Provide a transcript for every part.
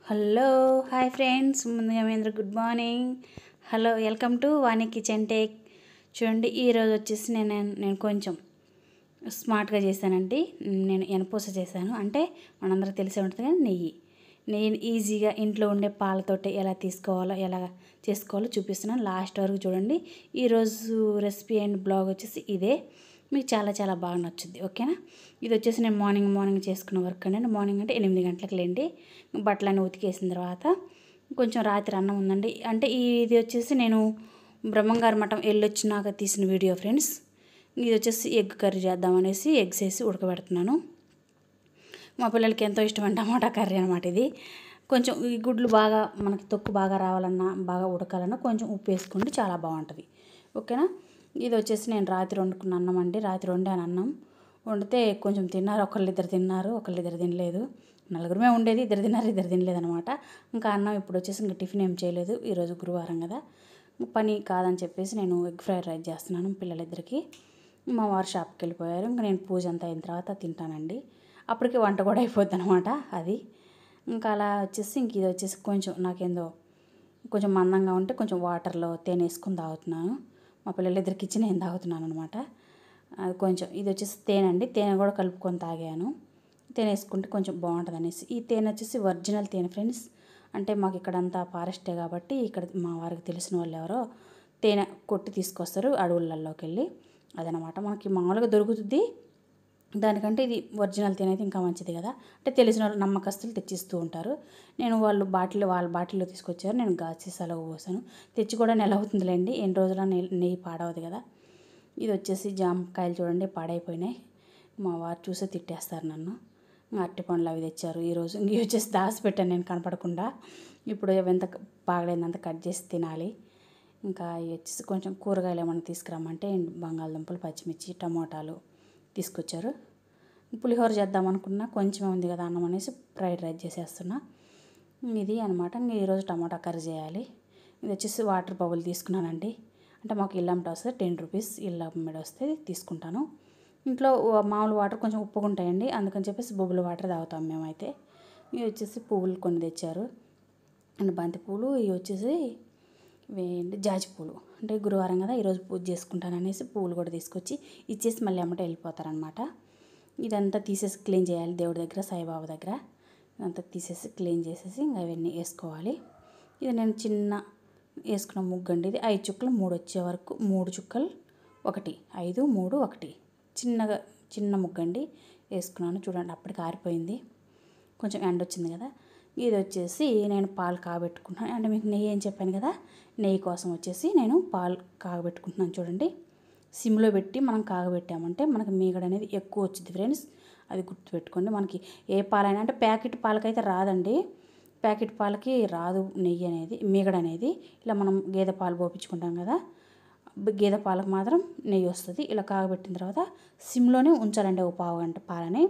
hello hi friends ముందుగా మీ అందరూ good morning hello welcome to Vani kitchen take చూడండి ఈరోజు వచ్చేసి నేను నేను కొంచెం స్మార్ట్గా చేశానండి నేను ఎనపూస చేశాను అంటే మనందరికి తెలిసే ఉంటుంది కానీ నెయ్యి నెయ్యిని ఈజీగా ఇంట్లో ఉండే పాలతోటి ఎలా తీసుకోవాలో ఎలా చేసుకోవాలో చూపిస్తున్నాను లాస్ట్ వరకు చూడండి ఈరోజు రెసిపీ అండ్ బ్లాగ్ వచ్చేసి ఇదే మీకు చాలా చాలా బాగా నచ్చుద్ది ఓకేనా ఇది వచ్చేసి నేను మార్నింగ్ మార్నింగ్ చేసుకున్న వర్క్ అండి మార్నింగ్ అంటే ఎనిమిది గంటలకు లేండి బట్టలన్నీ ఉతికేసిన తర్వాత కొంచెం రాత్రి అన్నం ఉందండి అంటే ఇది వచ్చేసి నేను బ్రహ్మంగారి మఠం వెళ్ళొచ్చినాక తీసిన వీడియో ఫ్రెండ్స్ ఇది వచ్చేసి ఎగ్ కర్రీ చేద్దామనేసి ఎగ్స్ వేసి ఉడకబెడుతున్నాను మా పిల్లలకి ఎంతో ఇష్టమైన టమాటా కర్రీ అనమాట ఇది కొంచెం ఈ గుడ్లు బాగా మనకి తొక్కు బాగా రావాలన్నా బాగా ఉడకాలన్నా కొంచెం ఉప్పు వేసుకోండి చాలా బాగుంటుంది ఓకేనా ఇది వచ్చేసి నేను రాత్రి వండుకున్న అన్నం అండి రాత్రి వండాను అన్నం వండితే కొంచెం తిన్నారు ఒకళ్ళిద్దరు తిన్నారు ఒకళ్ళిద్దరు తినలేదు నలుగురమే ఉండేది ఇద్దరు తిన్నారు ఇద్దరు తినలేదు అనమాట ఇంకా అన్నం ఇప్పుడు వచ్చేసి ఇంకా టిఫిన్ ఏం చేయలేదు ఈరోజు గురువారం కదా పని కాదని చెప్పేసి నేను ఎగ్ ఫ్రైడ్ రైస్ చేస్తున్నాను పిల్లలిద్దరికి మా వారు షాప్కి వెళ్ళిపోయారు ఇంకా నేను పూజ అంతా అయిన తర్వాత తింటానండి అప్పటికి వంట కూడా అయిపోద్ది అనమాట అది ఇంకా అలా వచ్చేసి ఇంక ఇది వచ్చేసి కొంచెం నాకేందో కొంచెం మందంగా ఉంటే కొంచెం వాటర్లో తేనె వేసుకొని తాగుతున్నాను మా పిల్లలిద్దరికి ఇచ్చి నేను తాగుతున్నాను అనమాట అది కొంచెం ఇది వచ్చేసి తేనె అండి తేనె కూడా కలుపుకొని తాగాను తేనె వేసుకుంటే కొంచెం బాగుంటుంది అనేసి ఈ తేనె వచ్చేసి ఒరిజినల్ తేనె ఫ్రెండ్స్ అంటే మాకు ఇక్కడ అంతా ఫారెస్టే కాబట్టి ఇక్కడ మా వారికి తెలిసిన వాళ్ళు ఎవరో తేనె కొట్టి తీసుకొస్తారు అడవులలోకి వెళ్ళి అదనమాట మనకి మామూలుగా దొరుకుతుంది దానికంటే ఇది ఒరిజినల్ తేనె అయితే ఇంకా మంచిది కదా అంటే తెలిసిన వాళ్ళు నమ్మకస్తులు తెచ్చిస్తూ ఉంటారు నేను వాళ్ళు బాటిల్ వాళ్ళ బాటిల్లో తీసుకొచ్చారు నేను గాజు సీసాలో పోసాను తెచ్చి కూడా నెల అవుతుందిలేండి ఎన్ని రోజుల నెయ్యి పాడవదు కదా ఇది వచ్చేసి జామకాయలు చూడండి పాడైపోయినాయి మా వారు చూసి తిట్టేస్తారు నన్ను అరటి పండ్లు అవి తెచ్చారు ఈరోజు ఇవి వచ్చేసి దాసి పెట్టాను నేను కనపడకుండా ఇప్పుడు ఎంత బాగలేదంత కట్ చేసి తినాలి ఇంకా ఇవి వచ్చేసి కొంచెం కూరగాయలు ఏమైనా తీసుకురమ్మంటే బంగాళదుంపలు పచ్చిమిర్చి టమోటాలు తీసుకొచ్చారు పులిహోర చేద్దాం అనుకున్నా కొంచెమే ఉంది కదా అన్నం అనేసి ఫ్రైడ్ రైస్ చేసేస్తున్నా ఇది అనమాట ఈరోజు టమాటా కర్రీ చేయాలి ఇది వచ్చేసి వాటర్ బబుల్ తీసుకున్నానండి అంటే మాకు ఇల్లమ్మట వస్తే టెన్ రూపీస్ ఇల్లమ్మడి వస్తే తీసుకుంటాను ఇంట్లో మామూలు వాటర్ కొంచెం ఉప్పుగా ఉంటాయండి అందుకని చెప్పేసి బొబ్బుల వాటర్ తాగుతాం మేమైతే ఇవి వచ్చేసి పువ్వులు కొన్ని తెచ్చారు అండ్ బంతి పువ్వులు ఇవి వచ్చేసి ఏంటి జాజి పూలు అంటే గురువారం కదా ఈరోజు పూజ చేసుకుంటాను అనేసి పువ్వులు కూడా తీసుకొచ్చి ఇచ్చేసి మళ్ళీ అమ్మట వెళ్ళిపోతారనమాట ఇదంతా తీసేసి క్లీన్ చేయాలి దేవుడి దగ్గర సాయిబాబా దగ్గర ఇదంతా తీసేసి క్లీన్ చేసేసి ఇంకా అవన్నీ వేసుకోవాలి ఇది నేను చిన్న వేసుకున్న ముగ్గు అండి ఇది ఐదు చుక్కలు మూడు వచ్చే వరకు మూడు చుక్కలు ఒకటి ఐదు మూడు ఒకటి చిన్నగా చిన్న ముగ్గు అండి వేసుకున్నాను చూడండి అప్పటికి ఆరిపోయింది కొంచెం ఎండ వచ్చింది కదా ఇది వచ్చేసి నేను పాలు కాగబెట్టుకుంటున్నాను అంటే మీకు నెయ్యి ఏం చెప్పాను కదా నెయ్యి కోసం వచ్చేసి నేను పాలు కాగబెట్టుకుంటున్నాను చూడండి సిమ్లో పెట్టి మనం కాగబెట్టామంటే మనకి మీగడ అనేది ఎక్కువ వచ్చింది ఫ్రెండ్స్ అది గుర్తుపెట్టుకోండి మనకి ఏ పాలైనా అంటే ప్యాకెట్ పాలకైతే రాదండి ప్యాకెట్ పాలకి రాదు నెయ్యి అనేది మీగడ అనేది ఇలా మనం గేదె పాలు పోపించుకుంటాం కదా గేదె పాలకు మాత్రం నెయ్యి వస్తుంది ఇలా కాగబెట్టిన తర్వాత సిమ్లోనే ఉంచాలండి ఒక పావు గంట పాలని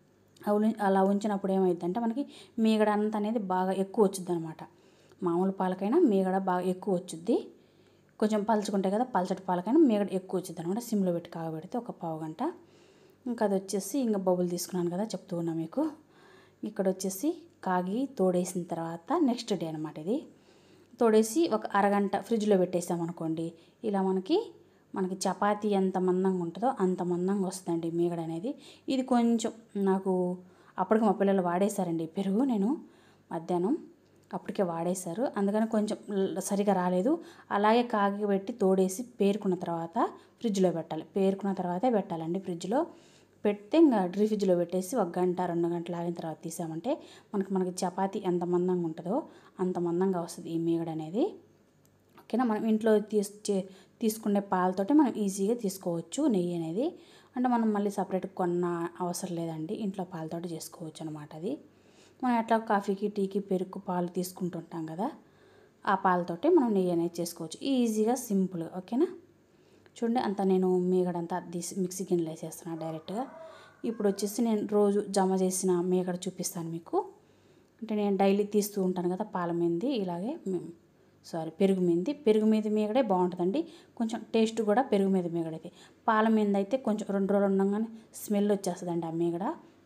అలా ఉంచినప్పుడు ఏమైందంటే మనకి మీగడ అంత అనేది బాగా ఎక్కువ వచ్చింది అనమాట మామూలు పాలకైనా మీగడ బాగా ఎక్కువ వచ్చుద్ది కొంచెం పలుచుకుంటాయి కదా పల్చటి పాలకైనా మీగడ ఎక్కువ వచ్చింది అనమాట సిమ్లో పెట్టి కాగబెడితే ఒక పావు గంట ఇంకా అది వచ్చేసి ఇంకా బొబ్బులు తీసుకున్నాను కదా చెప్తూ ఉన్నా మీకు ఇక్కడ వచ్చేసి కాగి తోడేసిన తర్వాత నెక్స్ట్ డే అనమాట ఇది తోడేసి ఒక అరగంట ఫ్రిడ్జ్లో పెట్టేసామనుకోండి ఇలా మనకి మనకి చపాతీ ఎంత మందంగా ఉంటుందో అంత మందంగా వస్తుందండి మీగడ అనేది ఇది కొంచెం నాకు అప్పటికి మా పిల్లలు వాడేశారండి పెరుగు నేను మధ్యాహ్నం అప్పటికే వాడేశారు అందుకని కొంచెం సరిగా రాలేదు అలాగే కాగిపెట్టి తోడేసి పేరుకున్న తర్వాత ఫ్రిడ్జ్లో పెట్టాలి పేరుకున్న తర్వాతే పెట్టాలండి ఫ్రిడ్జ్లో పెడితే ఇంకా డ్రీ ఫ్రిడ్జ్లో పెట్టేసి ఒక గంట రెండు గంటలు ఆగిన తర్వాత తీసామంటే మనకి మనకి చపాతీ ఎంత మందంగా ఉంటుందో అంత మందంగా వస్తుంది ఈ మీగడ అనేది ఓకేనా మనం ఇంట్లో తీసు తీసుకునే పాలతోటి మనం ఈజీగా తీసుకోవచ్చు నెయ్యి అనేది అంటే మనం మళ్ళీ సపరేట్ కొన్న అవసరం లేదండి ఇంట్లో పాలతోటి చేసుకోవచ్చు అనమాట అది మనం ఎట్లా కాఫీకి టీకి పెరుగు పాలు తీసుకుంటుంటాం కదా ఆ పాలతోటి మనం నెయ్యి అనేది చేసుకోవచ్చు ఈజీగా సింపుల్గా ఓకేనా చూడండి అంత నేను మీగడంతా తీసి మిక్సీ గిన్నెలో వేసేస్తున్నాను డైరెక్ట్గా ఇప్పుడు వచ్చేసి నేను రోజు జమ చేసిన మీగడ చూపిస్తాను మీకు అంటే నేను డైలీ తీస్తూ ఉంటాను కదా పాల మీంది ఇలాగే సారీ పెరుగు మీంది పెరుగు మీద మీగడే బాగుంటుందండి కొంచెం టేస్ట్ కూడా పెరుగు మీద మీగడైతే పాల మీద అయితే కొంచెం రెండు రోజులు ఉండగానే స్మెల్ వచ్చేస్తుందండి ఆ మీగడ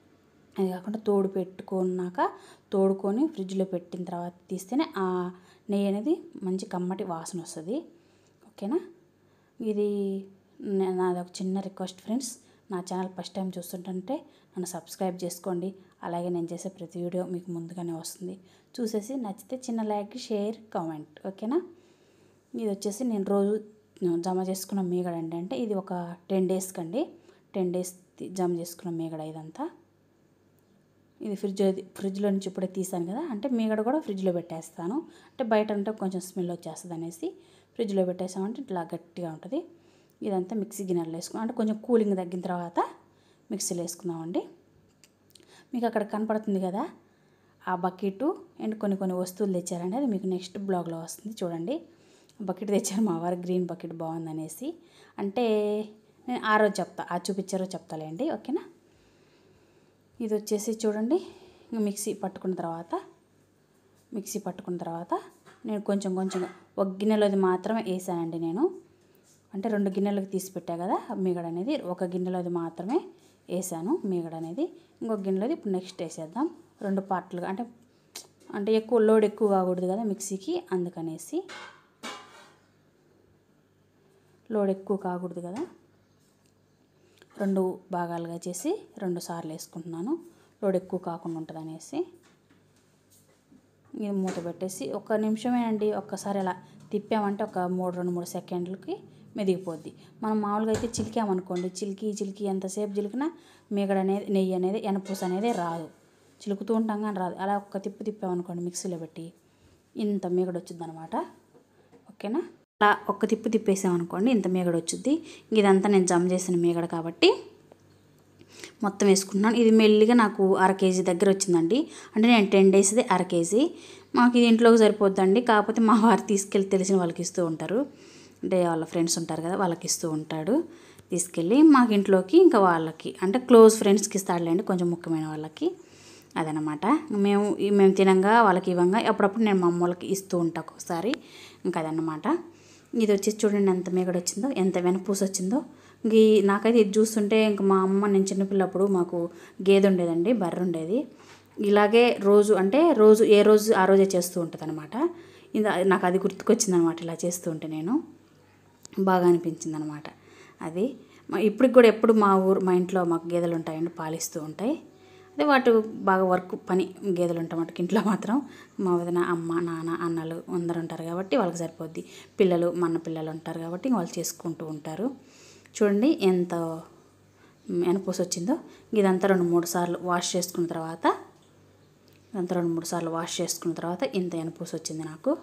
అది కాకుండా తోడు పెట్టుకున్నాక తోడుకొని ఫ్రిడ్జ్లో పెట్టిన తర్వాత తీస్తేనే ఆ నెయ్యి అనేది మంచి కమ్మటి వాసన వస్తుంది ఓకేనా ఇది నే- నాది ఒక చిన్న రిక్వెస్ట్ ఫ్రెండ్స్ నా ఛానల్ ఫస్ట్ టైం చూస్తుంటే నన్ను సబ్స్క్రైబ్ చేసుకోండి అలాగే నేను చేసే ప్రతి వీడియో మీకు ముందుగానే వస్తుంది చూసేసి నచ్చితే చిన్న లైక్ షేర్ కామెంట్ ఓకేనా ఇది వచ్చేసి నేను రోజు జమ చేసుకున్న మీగడ అండి అంటే ఇది ఒక టెన్ డేస్కి అండి టెన్ డేస్ జమ చేసుకున్న మీగడ ఇదంతా ఇది ఫ్రిడ్జ్ ఫ్రిడ్జ్లో నుంచి ఇప్పుడే తీసాను కదా అంటే మీగడ కూడా ఫ్రిడ్జ్లో పెట్టేస్తాను అంటే బయట ఉంటే కొంచెం స్మెల్ వచ్చేస్తుంది అనేసి ఫ్రిడ్జ్లో పెట్టేసామంటే ఇట్లా గట్టిగా ఉంటుంది ఇదంతా మిక్సీ గిన్నెలో వేసుకున్నాం అంటే కొంచెం కూలింగ్ తగ్గిన తర్వాత మిక్సీలో వేసుకుందామండి మీకు అక్కడ కనపడుతుంది కదా ఆ బకెట్ అండ్ కొన్ని కొన్ని వస్తువులు తెచ్చారండి అది మీకు నెక్స్ట్ బ్లాగ్లో వస్తుంది చూడండి బకెట్ తెచ్చారు మా వారు గ్రీన్ బకెట్ బాగుందనేసి అంటే నేను ఆ రోజు చెప్తా ఆ చూపించారో చెప్తాలేండి ఓకేనా ఇది వచ్చేసి చూడండి ఇంక మిక్సీ పట్టుకున్న తర్వాత మిక్సీ పట్టుకున్న తర్వాత నేను కొంచెం కొంచెం ఒక గిన్నెలోది మాత్రమే వేసానండి నేను అంటే రెండు గిన్నెలకు తీసి పెట్టా కదా మీగడ అనేది ఒక గిన్నెలోది మాత్రమే వేసాను మీగడ అనేది ఇంకొక గిన్నెలోది ఇప్పుడు నెక్స్ట్ వేసేద్దాం రెండు పార్ట్లుగా అంటే అంటే ఎక్కువ లోడ్ ఎక్కువ కాకూడదు కదా మిక్సీకి అందుకనేసి లోడ్ ఎక్కువ కాకూడదు కదా రెండు భాగాలుగా చేసి రెండు సార్లు వేసుకుంటున్నాను లోడ్ ఎక్కువ కాకుండా ఉంటుంది అనేసి ఇది మూత పెట్టేసి ఒక నిమిషమే అండి ఒక్కసారి అలా తిప్పామంటే ఒక మూడు రెండు మూడు సెకండ్లకి మెదిగిపోద్ది మనం మామూలుగా అయితే చిలికామనుకోండి చిలికి చిలికి ఎంతసేపు చిలికినా మీగడ అనేది నెయ్యి అనేది ఎనపూస అనేది రాదు చిలుకుతూ ఉంటాం కానీ రాదు అలా ఒక్క తిప్పు తిప్పామనుకోండి మిక్సీలో పెట్టి ఇంత మీగడ వచ్చింది అనమాట ఓకేనా అలా ఒక్క తిప్పు తిప్పేసామనుకోండి ఇంత మీగడ వచ్చింది ఇదంతా నేను జమ చేసిన మీగడ కాబట్టి మొత్తం వేసుకుంటున్నాను ఇది మెల్లిగా నాకు అర కేజీ దగ్గర వచ్చిందండి అంటే నేను టెన్ డేస్ది అర కేజీ మాకు ఇది ఇంట్లోకి సరిపోద్దండి కాకపోతే మా వారు తీసుకెళ్ళి తెలిసిన వాళ్ళకి ఇస్తూ ఉంటారు అంటే వాళ్ళ ఫ్రెండ్స్ ఉంటారు కదా వాళ్ళకి ఇస్తూ ఉంటాడు తీసుకెళ్ళి మాకు ఇంట్లోకి ఇంకా వాళ్ళకి అంటే క్లోజ్ ఫ్రెండ్స్కి ఇస్తాడులేండి కొంచెం ముఖ్యమైన వాళ్ళకి అదనమాట మేము మేము తినంగా వాళ్ళకి ఇవ్వంగా అప్పుడప్పుడు నేను మా అమ్మ వాళ్ళకి ఇస్తూ ఉంటా ఒక్కొక్కసారి ఇంకా అదనమాట ఇది వచ్చేసి చూడండి ఎంత మేగడ వచ్చిందో ఎంత వెనపూస వచ్చిందో ఇంక ఈ నాకైతే ఇది చూస్తుంటే ఇంక మా అమ్మ నేను చిన్నపిల్లప్పుడు మాకు గేదె ఉండేదండి బర్రె ఉండేది ఇలాగే రోజు అంటే రోజు ఏ రోజు ఆ రోజే చేస్తూ ఉంటుంది అనమాట నాకు అది గుర్తుకొచ్చింది అనమాట ఇలా చేస్తూ ఉంటే నేను బాగా అనిపించింది అనమాట అది మా- ఇప్పటికి కూడా ఎప్పుడు మా ఊరు మా ఇంట్లో మాకు గేదెలు ఉంటాయండి పాలిస్తూ ఉంటాయి అదే వాటి బాగా వర్క్ పని గేదెలు ఉంటాయి ఇంట్లో మాత్రం మా వదిన అమ్మ నాన్న అన్నలు అందరు ఉంటారు కాబట్టి వాళ్ళకి సరిపోద్ది పిల్లలు మా అన్న పిల్లలు ఉంటారు కాబట్టి వాళ్ళు చేసుకుంటూ ఉంటారు చూడండి ఎంత ఎనపూస వచ్చిందో ఇదంతా రెండు మూడు సార్లు వాష్ చేసుకున్న తర్వాత ఇదంతా రెండు మూడు సార్లు వాష్ చేసుకున్న తర్వాత ఇంత ఎనపూస వచ్చింది నాకు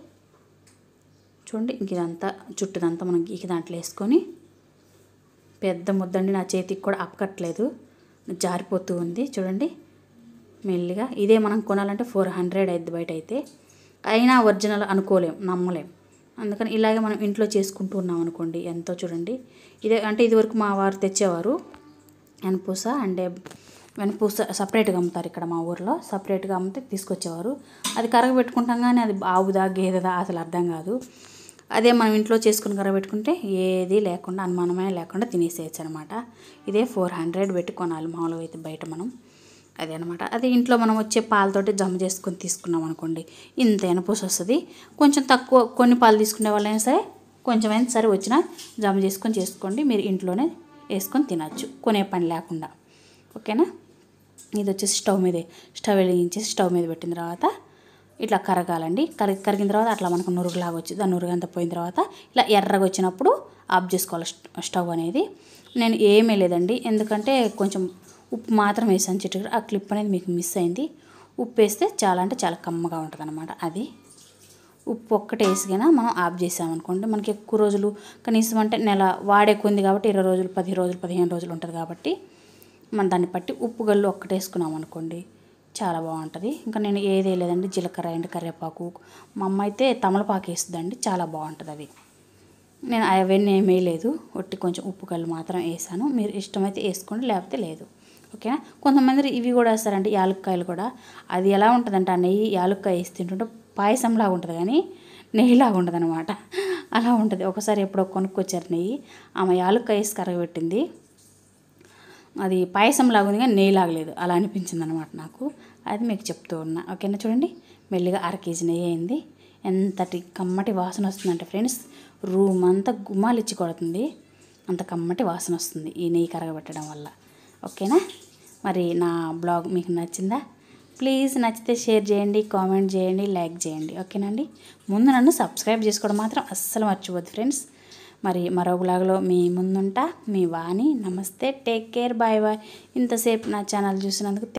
చూడండి ఇంక ఇదంతా చుట్టూదంతా మనం గీకి దాంట్లో వేసుకొని పెద్ద ముద్దండి నా చేతికి కూడా అప్పకట్లేదు జారిపోతూ ఉంది చూడండి మెల్లిగా ఇదే మనం కొనాలంటే ఫోర్ హండ్రెడ్ అయింది బయట అయితే అయినా ఒరిజినల్ అనుకోలేం నమ్మలేం అందుకని ఇలాగే మనం ఇంట్లో చేసుకుంటూ ఉన్నాం అనుకోండి ఎంతో చూడండి ఇదే అంటే ఇదివరకు మా వారు తెచ్చేవారు వెనపూస అంటే వెనపూస సపరేట్గా అమ్ముతారు ఇక్కడ మా ఊర్లో సపరేట్గా అమ్మితే తీసుకొచ్చేవారు అది కరగబెట్టుకుంటాం కానీ అది ఆవుదా గేదెదా అసలు అర్థం కాదు అదే మనం ఇంట్లో చేసుకుని కరగబెట్టుకుంటే ఏది లేకుండా అనుమానమే లేకుండా తినేసేయచ్చు అనమాట ఇదే ఫోర్ హండ్రెడ్ పెట్టి కొనాలి మామూలుగా అయితే బయట మనం అదే అనమాట అదే ఇంట్లో మనం వచ్చే పాలతోటి జమ చేసుకొని తీసుకున్నాం అనుకోండి ఇంత ఎనపూస వస్తుంది కొంచెం తక్కువ కొన్ని పాలు తీసుకునే వాళ్ళైనా సరే కొంచెం అయినా సరే వచ్చినా జమ చేసుకొని చేసుకోండి మీరు ఇంట్లోనే వేసుకొని తినచ్చు కొనే పని లేకుండా ఓకేనా ఇది వచ్చేసి స్టవ్ మీదే స్టవ్ వెలిగించేసి స్టవ్ మీద పెట్టిన తర్వాత ఇట్లా కరగాలండి కరిగి కరిగిన తర్వాత అట్లా మనకు నురుగులాగా వచ్చింది ఆ నురుగు అంతా పోయిన తర్వాత ఇలా ఎర్రగా వచ్చినప్పుడు ఆఫ్ చేసుకోవాలి స్ట- స్టవ్ అనేది నేను ఏమీ లేదండి ఎందుకంటే కొంచెం ఉప్పు మాత్రం వేసాను చిట్టుకు ఆ క్లిప్ అనేది మీకు మిస్ అయింది ఉప్పు వేస్తే చాలా అంటే చాలా కమ్మగా ఉంటుంది అనమాట అది ఉప్పు ఒక్కటే వేసిగా మనం ఆఫ్ చేసామనుకోండి మనకి ఎక్కువ రోజులు కనీసం అంటే నెల వాడే కొంది కాబట్టి ఇరవై రోజులు పది రోజులు పదిహేను రోజులు ఉంటుంది కాబట్టి మనం దాన్ని బట్టి ఉప్పు గల్లు ఒక్కటే వేసుకున్నాం అనుకోండి చాలా బాగుంటుంది ఇంకా నేను ఏదే లేదండి జీలకర్ర అండ్ కరివేపాకు మా అమ్మ అయితే తమలపాకు వేస్తుందండి చాలా బాగుంటుంది అది నేను అవన్నీ ఏమీ వేయలేదు ఒట్టి కొంచెం ఉప్పు కళ్ళు మాత్రం వేసాను మీరు ఇష్టమైతే వేసుకోండి లేకపోతే లేదు ఓకేనా కొంతమంది ఇవి కూడా వేస్తారండి యాలక్కాయలు కూడా అది ఎలా ఉంటుందంటే ఆ నెయ్యి యాలక్కాయ వేసి తింటుంటే పాయసంలాగా ఉంటుంది కానీ నెయ్యిలాగా ఉంటుంది అనమాట అలా ఉంటుంది ఒకసారి ఎప్పుడో కొనుక్కొచ్చారు నెయ్యి ఆమె యాలక్కాయ వేసి కరగబెట్టింది అది పాయసం లాగా ఉంది కానీ నెయ్యి లాగలేదు అలా అనిపించింది అనమాట నాకు అది మీకు చెప్తూ ఉన్నా ఓకేనా చూడండి మెల్లిగా అర కేజీ నెయ్యి అయింది ఎంతటి కమ్మటి వాసన వస్తుందంటే ఫ్రెండ్స్ రూమ్ అంతా గుమ్మాలు ఇచ్చి కొడుతుంది అంత కమ్మటి వాసన వస్తుంది ఈ నెయ్యి కరగబెట్టడం వల్ల ఓకేనా మరి నా బ్లాగ్ మీకు నచ్చిందా ప్లీజ్ నచ్చితే షేర్ చేయండి కామెంట్ చేయండి లైక్ చేయండి ఓకేనండి ముందు నన్ను సబ్స్క్రైబ్ చేసుకోవడం మాత్రం అస్సలు మర్చిపోద్దు ఫ్రెండ్స్ మరి మరో బ్లాగ్లో మీ ముందుంటా మీ వాణి నమస్తే టేక్ కేర్ బాయ్ బాయ్ ఇంతసేపు నా ఛానల్ చూసినందుకు